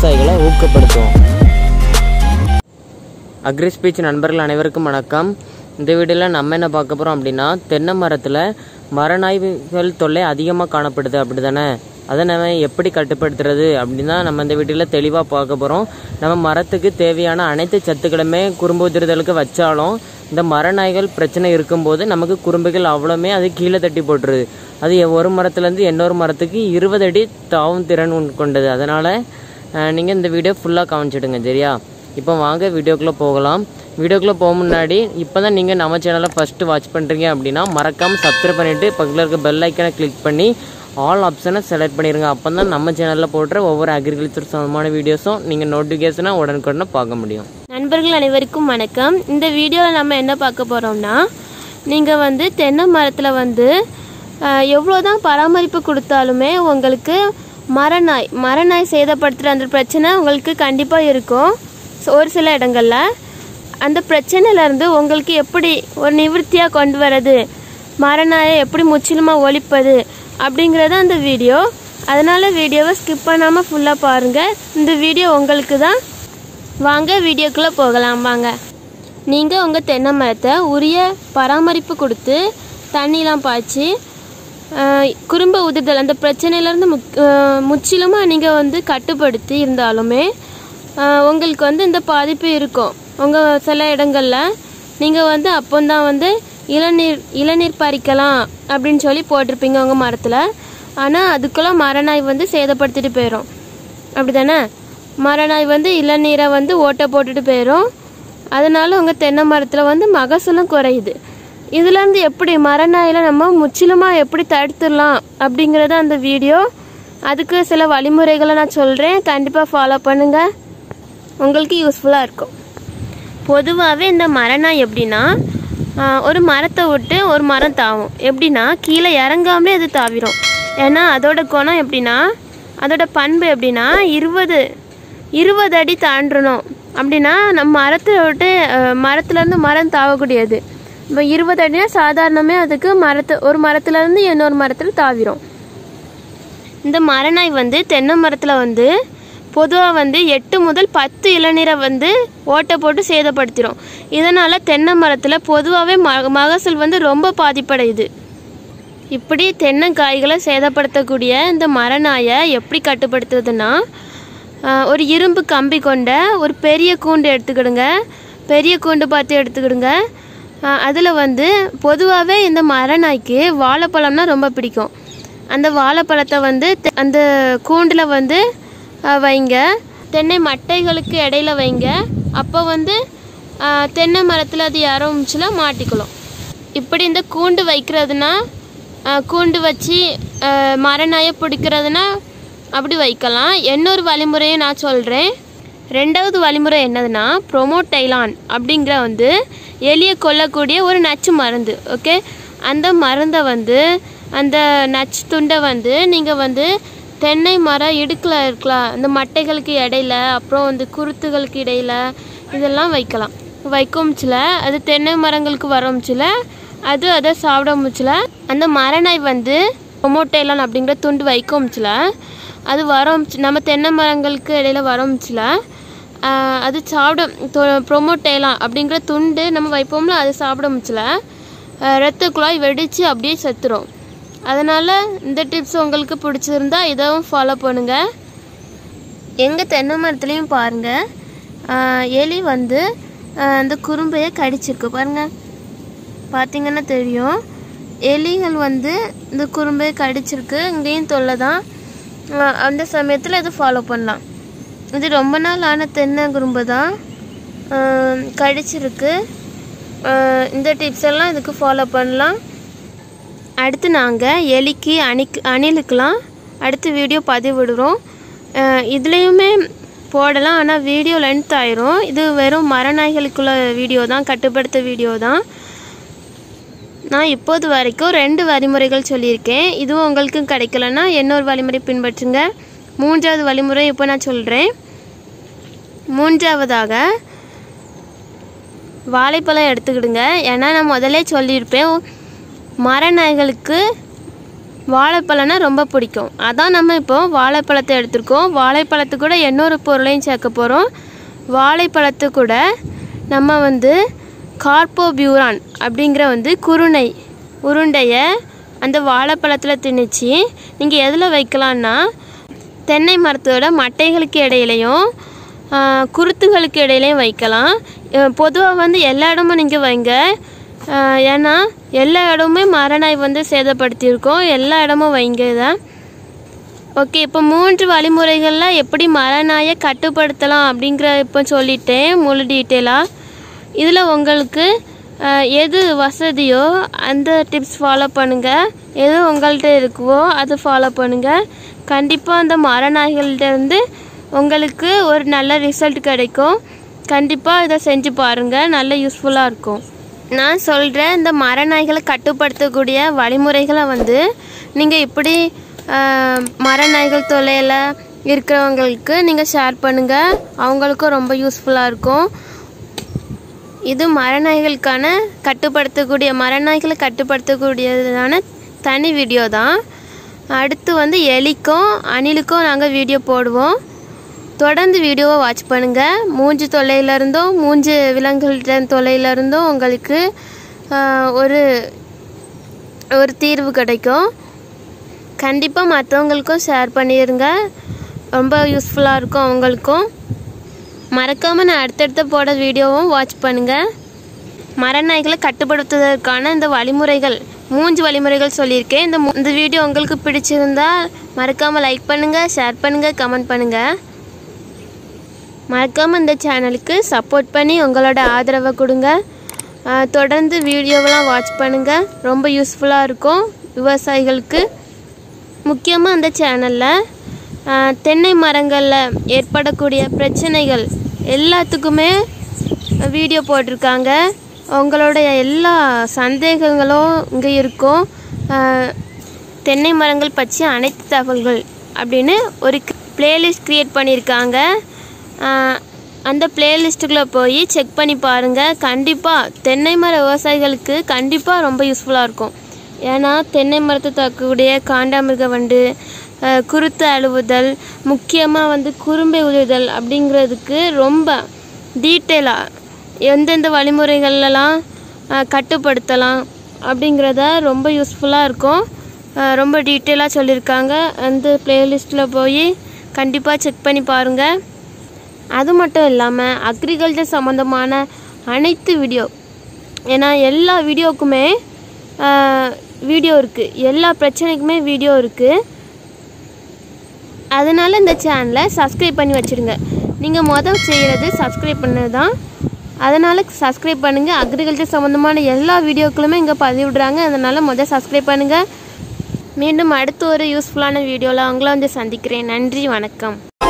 விவசாயிகளை ஊக்கப்படுத்துவோம் agri speech நண்பர்கள் அனைவருக்கும் வணக்கம் இந்த வீடியோவில் நம்ம என்ன பார்க்க போகிறோம் அப்படின்னா தென்னை மரத்தில் மரநாய்கள் தொல்லை அதிகமாக காணப்படுது அப்படி தானே அதை நம்ம எப்படி கட்டுப்படுத்துறது அப்படின்னு தான் நம்ம இந்த வீடியோவில் தெளிவாக பார்க்க போகிறோம் நம்ம மரத்துக்கு தேவையான அனைத்து சத்துக்களுமே குறும்பு உதிர்தலுக்கு வச்சாலும் இந்த மரநாய்கள் பிரச்சனை இருக்கும்போது நமக்கு குறும்புகள் அவ்வளோமே அது கீழே தட்டி போட்டுருது அது ஒரு மரத்துலேருந்து இன்னொரு மரத்துக்கு இருபது அடி தாவும் திறன் உண்- கொண்டது அதனால் நீங்கள் இந்த வீடியோ ஃபுல்லாக கவனிச்சிடுங்க சரியா இப்போ வாங்க வீடியோக்குள்ளே போகலாம் வீடியோக்குள்ளே போக முன்னாடி இப்போ தான் நீங்கள் நம்ம சேனலை ஃபஸ்ட்டு வாட்ச் பண்ணுறீங்க அப்படின்னா மறக்காமல் சப்ஸ்கிரைப் பண்ணிவிட்டு பக்கத்தில் இருக்க பெல் ஐக்கனை கிளிக் பண்ணி ஆல் ஆப்ஷனை செலக்ட் பண்ணிடுங்க அப்போ தான் நம்ம சேனலில் போடுற ஒவ்வொரு அக்ரிகல்ச்சர் சம்பந்தமான வீடியோஸும் நீங்கள் நோட்டிஃபிகேஷனாக உடனுக்குடனே பார்க்க முடியும் நண்பர்கள் அனைவருக்கும் வணக்கம் இந்த வீடியோவில் நம்ம என்ன பார்க்க போகிறோம்னா நீங்கள் வந்து தென்னை மரத்தில் வந்து எவ்வளோ தான் பராமரிப்பு கொடுத்தாலுமே உங்களுக்கு மரநாய் மரநாய் சேதப்படுத்துகிற அந்த பிரச்சனை உங்களுக்கு கண்டிப்பாக இருக்கும் So, ஒரு சில இடங்களில் அந்த பிரச்சனையிலேருந்து உங்களுக்கு எப்படி ஒரு நிவர்த்தியாக கொண்டு வர்றது மரநாயை எப்படி முற்றிலுமாக ஒழிப்பது அப்படிங்கிறத அந்த வீடியோ அதனால் வீடியோவை ஸ்கிப் பண்ணாமல் ஃபுல்லாக பாருங்கள் இந்த வீடியோ உங்களுக்கு தான் வாங்க வீடியோக்குள்ளே போகலாம் வாங்க நீங்கள் உங்கள் தென்னை மரத்தை உரிய பராமரிப்பு கொடுத்து தண்ணிலாம் பாய்ச்சி ஆஹ், குறும்ப உதிர்தல் அந்த பிரச்சனையிலேருந்து முக் முற்றிலுமாக நீங்கள் வந்து கட்டுப்படுத்தி இருந்தாலுமே ஆஹ், உங்களுக்கு வந்து இந்த பாதிப்பு இருக்கும் உங்கள் சில இடங்களில் நீங்கள் வந்து அப்போந்தான் வந்து இளநீர் இளநீர் பறிக்கலாம் அப்படின்னு சொல்லி போட்டிருப்பீங்க உங்கள் மரத்தில் ஆனால் அதுக்குள்ளே மரநாய் வந்து சேதப்படுத்திட்டு போயிடும் அப்படிதானே மரநாய் வந்து இளநீரை வந்து ஓட்டை போட்டுட்டு போயிடும் அதனால உங்கள் தென்னை மரத்தில் வந்து மகசூலும் குறையுது இதுலேருந்து எப்படி மரநாயில நம்ம முற்றிலுமாக எப்படி தடுத்துடலாம் அப்படிங்கிறத அந்த வீடியோ அதுக்கு சில வழிமுறைகளை நான் சொல்கிறேன் கண்டிப்பாக ஃபாலோ பண்ணுங்கள் உங்களுக்கு யூஸ்ஃபுல்லாக இருக்கும் பொதுவாகவே இந்த மரநாய் எப்படின்னா ஆஹ், ஒரு மரத்தை விட்டு ஒரு மரம் தாவும் எப்படின்னா கீழே இறங்காமலே அது தாவிரும் ஏன்னா அதோட குணம் எப்படின்னா அதோட பண்பு எப்படின்னா இருபது இருபது அடி தாண்டணும் அப்படின்னா நம்ம மரத்தை விட்டு ஆஹ், மரத்துலேருந்து மரம் தாவக்கூடியது இப்போ இருபது அடினா சாதாரணமே அதுக்கு மரத்து ஒரு மரத்துலேருந்து இன்னொரு மரத்தில் தாவிரும் இந்த மரநாய் வந்து தென்னை மரத்தில் வந்து பொதுவாக வந்து எட்டு முதல் பத்து இளநீரை வந்து ஓட்டை போட்டு சேதப்படுத்திடும் இதனால் தென்னை மரத்தில் பொதுவாகவே ம மகசூல் வந்து ரொம்ப பாதிப்படையுது இப்படி தென்னங்காய்களை சேதப்படுத்தக்கூடிய இந்த மரநாயை எப்படி கட்டுப்படுத்துறதுன்னா ஆஹ், ஒரு இரும்பு கம்பி கொண்ட ஒரு பெரிய கூண்டு எடுத்துக்கிடுங்க பெரிய கூண்டு பார்த்து எடுத்துக்கிடுங்க அதில் வந்து பொதுவாகவே இந்த மரநாய்க்கு வாழைப்பழம்னா ரொம்ப பிடிக்கும் அந்த வாழைப்பழத்தை வந்து தெ- அந்த கூண்டில் வந்து ஆஹ், வைங்க தென்னை மட்டைகளுக்கு இடையில வைங்க அப்போ வந்து ஆஹ், தென்னை மரத்தில் அது ஆரம்பிச்சுல மாட்டிக்கலாம் இப்படி இந்த கூண்டு வைக்கிறதுனா ஆஹ், கூண்டு வச்சு ஆஹ், மரநாயை பிடிக்கிறதுனா அப்படி வைக்கலாம் இன்னொரு வழிமுறையை நான் சொல்கிறேன் ரெண்டாவது வழிமுறை என்னதுன்னா ப்ரொமோடைலான் அப்படிங்கிற வந்து எலியை கொல்லக்கூடிய ஒரு நச்சு மருந்து ஓகே அந்த மருந்தை வந்து அந்த நச்சு துண்டை வந்து நீங்கள் வந்து தென்னை மரம் இடுக்கில் இருக்கலாம் அந்த மட்டைகளுக்கு இடையில அப்புறம் வந்து குருத்துகளுக்கு இடையில இதெல்லாம் வைக்கலாம் வைக்கமுச்சில அது தென்னை மரங்களுக்கு வரமுச்சில அது அதை சாப்பிடமுச்சில அந்த மரநாய் வந்து பொமோட்டைலான் அப்படிங்கிற துண்டு வைக்கமுச்சில அது வரோம் நம்ம தென்னை மரங்களுக்கு இடையில வரோம்ச்சுல அது சாப்பிட ப்ரொமோட்டேலாம் அப்படிங்கிற துண்டு நம்ம வைப்போம்ல அது சாப்பிட முச்சில ரத்த குழாய் வெடித்து அப்படியே செத்துரும் அதனால் இந்த டிப்ஸ் உங்களுக்கு பிடிச்சிருந்தா இதையும் ஃபாலோ பண்ணுங்கள் எங்கள் தென்னை மரத்துலேயும் பாருங்கள் எலி வந்து ஆஹ், அந்த குறும்பையை கடிச்சிருக்கு பாருங்கள் பார்த்தீங்கன்னா தெரியும் எலிகள் வந்து இந்த குறும்பை கடிச்சிருக்கு இங்கேயும் தொல்லை தான் ஆஹ் அந்த சமயத்தில் இதை ஃபாலோ பண்ணலாம் இது ரொம்ப நாள் ஆன தென்னை குறும்பு தான் ஆஹ் கடிச்சிருக்கு ஆஹ் இந்த டிப்ஸ் எல்லாம் இதுக்கு ஃபாலோ பண்ணலாம் அடுத்து நாங்கள் எலிக்கு அணிக்கு அணிலுக்கெலாம் அடுத்து வீடியோ பதிவிடுறோம் அஹ் இதுலேயுமே போடலாம் ஆனால் வீடியோ லென்த் ஆயிரும் இது வெறும் மரநாய்களுக்குள்ள வீடியோ தான் கட்டுப்படுத்த வீடியோ தான் நான் இப்போது வரைக்கும் ரெண்டு வழிமுறைகள் சொல்லியிருக்கேன் இதுவும் உங்களுக்கு கிடைக்கலன்னா இன்னொரு வழிமுறை பின்பற்றுங்க மூன்றாவது வழிமுறை இப்போ நான் சொல்கிறேன் மூன்றாவதாக வாழைப்பழம் எடுத்துக்கிடுங்க ஏன்னா நான் முதல்ல சொல்லியிருப்பேன் மரநாய்களுக்கு வாழைப்பழம்னா ரொம்ப பிடிக்கும் அதான் நம்ம இப்போ வாழைப்பழத்தை எடுத்திருக்கோம் வாழைப்பழத்து கூட இன்னொரு பொருளையும் சேர்க்க போகிறோம் வாழைப்பழத்து கூட நம்ம வந்து கார்போபியூரான் அப்படிங்கிற வந்து குருணை உருண்டையை அந்த வாழைப்பழத்தில் திணிச்சு நீங்கள் எதில் வைக்கலான்னா தென்னை மரத்தோட மட்டைகளுக்கு இடையிலையும் ஆ, குருத்துகளுக்கு இடையிலையும் வைக்கலாம் பொதுவாக வந்து எல்லா இடமும் நீங்கள் வைங்க ஆ, ஏன்னா எல்லா இடமுமே மரநாய் வந்து சேதப்படுத்தியிருக்கோம் எல்லா இடமும் வைங்க இதை ஓகே இப்போ மூன்று வழிமுறைகளில் எப்படி மரநாயை கட்டுப்படுத்தலாம் அப்படிங்கிற இப்போ சொல்லிட்டேன் முழு டீட்டெயிலாக இதில் உங்களுக்கு அஹ், எது வசதியோ அந்த டிப்ஸ் ஃபாலோ பண்ணுங்கள் எது உங்கள்கிட்ட இருக்குவோ அது ஃபாலோ பண்ணுங்கள் கண்டிப்பாக அந்த மரநாய்கள்ட்ட இருந்து உங்களுக்கு ஒரு நல்ல ரிசல்ட் கிடைக்கும் கண்டிப்பாக இதை செஞ்சு பாருங்கள் நல்ல யூஸ்ஃபுல்லாக இருக்கும் நான் சொல்கிற இந்த மரநாய்களை கட்டுப்படுத்தக்கூடிய வழிமுறைகளை வந்து நீங்கள் இப்படி ஆஹ், மரநாய்கள் தொல்லையில் இருக்கிறவங்களுக்கு நீங்கள் ஷேர் பண்ணுங்கள் அவங்களுக்கும் ரொம்ப யூஸ்ஃபுல்லாக இருக்கும் இது மரநாய்களுக்கான கட்டுப்படுத்தக்கூடிய மரநாய்களை கட்டுப்படுத்தக்கூடியதான தனி வீடியோ தான் அடுத்து வந்து எலிக்கும் அணிலுக்கும் நாங்கள் வீடியோ போடுவோம் தொடர்ந்து வீடியோவை வாட்ச் பண்ணுங்கள் மூஞ்சு தொல்லையிலேருந்தும் மூஞ்சு விலங்குகள்கிட்ட தொல்லையிலேருந்தும் உங்களுக்கு ஆஹ், ஒரு ஒரு தீர்வு கிடைக்கும் கண்டிப்பாக மற்றவங்களுக்கும் ஷேர் பண்ணிடுங்க ரொம்ப யூஸ்ஃபுல்லாக இருக்கும் அவங்களுக்கும் மறக்காமல் நான் அடுத்தடுத்த போட வீடியோவும் வாட்ச் பண்ணுங்கள் மரநாய்களை கட்டுப்படுத்துவதற்கான இந்த வழிமுறைகள் மூன்று வழிமுறைகள் சொல்லியிருக்கேன் இந்த மூ- இந்த வீடியோ உங்களுக்கு பிடிச்சிருந்தா மறக்காமல் லைக் பண்ணுங்கள் ஷேர் பண்ணுங்கள் கமெண்ட் பண்ணுங்கள் மறக்காமல் இந்த சேனலுக்கு சப்போர்ட் பண்ணி உங்களோட ஆதரவை கொடுங்க ஆஹ் தொடர்ந்து வீடியோவெல்லாம் வாட்ச் பண்ணுங்கள் ரொம்ப யூஸ்ஃபுல்லாக இருக்கும் விவசாயிகளுக்கு முக்கியமாக அந்த சேனலில் தென்னை மரங்களில் ஏற்படக்கூடிய பிரச்சனைகள் எல்லாத்துக்குமே வீடியோ போட்டிருக்காங்க உங்களுடைய எல்லா சந்தேகங்களும் இங்கே இருக்கும் ஆஹ் தென்னை மரங்கள் பற்றி அனைத்து தகவல்கள் அப்படின்னு ஒரு பிளேலிஸ்ட் க்ரியேட் பண்ணியிருக்காங்க ஆஹ் அந்த பிளேலிஸ்ட்டுக்குள்ளே போய் செக் பண்ணி பாருங்கள் கண்டிப்பாக தென்னை மர விவசாயிகளுக்கு கண்டிப்பாக ரொம்ப யூஸ்ஃபுல்லாக இருக்கும் ஏன்னா தென்னை மரத்தை தாக்கக்கூடிய காண்டாமிருக வண்டு ஆஹ் குருத்து அழுவுதல் முக்கியமாக வந்து குறும்பை உழுதல் அப்படிங்கிறதுக்கு ரொம்ப டீட்டெயிலாக எந்தெந்த வழிமுறைகள்லாம் ஆஹ் கட்டுப்படுத்தலாம் அப்படிங்கிறத ரொம்ப யூஸ்ஃபுல்லாக இருக்கும் ஆஹ் ரொம்ப டீட்டெயிலாக சொல்லியிருக்காங்க அந்த பிளேலிஸ்ட்டில் போய் கண்டிப்பாக செக் பண்ணி பாருங்கள் அது மட்டும் இல்லாமல் அக்ரிகல்ச்சர் சம்மந்தமான அனைத்து வீடியோ ஏன்னா எல்லா வீடியோக்குமே வீடியோ இருக்குது எல்லா பிரச்சனைக்குமே வீடியோ இருக்குது அதனால் இந்த சேனலை சப்ஸ்கிரைப் பண்ணி வச்சுடுங்க நீங்கள் மொதல் செய்கிறது சப்ஸ்கிரைப் பண்ணது தான் அதனால் சப்ஸ்கிரைப் பண்ணுங்கள் அக்ரிகல்ச்சர் சம்மந்தமான எல்லா வீடியோக்களுமே இங்கே பதிவிடுறாங்க அதனால் மொதல் சப்ஸ்கிரைப் பண்ணுங்கள் மீண்டும் அடுத்த ஒரு யூஸ்ஃபுல்லான வீடியோவில் உங்களை வந்து சந்திக்கிறேன் நன்றி வணக்கம்